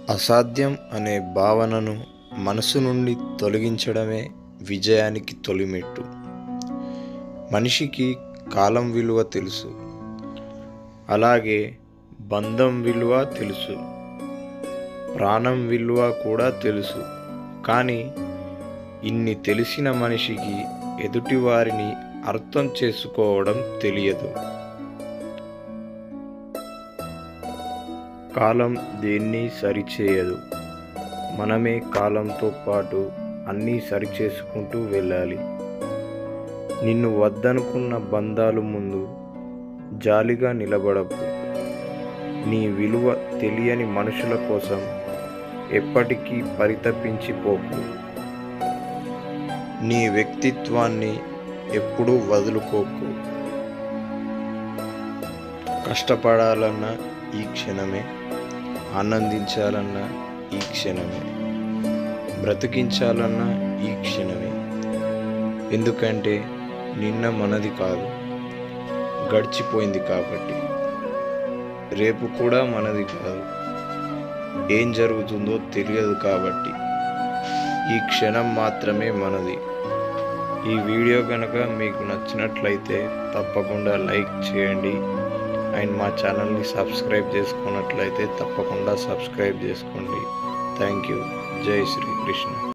అసాధ్యం అనే భావనను మనసు నుండి తొలగించడమే విజయానికి తొలిమెట్టు మనిషికి కాలం విలువ తెలుసు అలాగే బంధం విలువ తెలుసు ప్రాణం విలువ కూడా తెలుసు కానీ ఇన్ని తెలిసిన మనిషికి ఎదుటివారిని అర్థం చేసుకోవడం తెలియదు కాలం దేన్ని సరిచేయదు మనమే కాలంతో పాటు అన్నీ సరిచేసుకుంటూ వెళ్ళాలి నిన్ను వద్దనుకున్న బంధాలు ముందు జాలిగా నిలబడకు నీ విలువ తెలియని మనుషుల కోసం ఎప్పటికీ పరితపించిపోకు నీ వ్యక్తిత్వాన్ని ఎప్పుడూ వదులుకోకు కష్టపడాలన్న ఈ క్షణమే ఆనందించాలన్న ఈ క్షణమే బ్రతికించాలన్న ఈ క్షణమే ఎందుకంటే నిన్న మనది కాదు గడిచిపోయింది కాబట్టి రేపు కూడా మనది కాదు ఏం జరుగుతుందో తెలియదు కాబట్టి ఈ క్షణం మాత్రమే మనది ఈ వీడియో కనుక మీకు నచ్చినట్లయితే తప్పకుండా లైక్ చేయండి అండ్ మా ఛానల్ని సబ్స్క్రైబ్ చేసుకున్నట్లయితే తప్పకుండా సబ్స్క్రైబ్ చేసుకోండి థ్యాంక్ యూ జై శ్రీకృష్ణ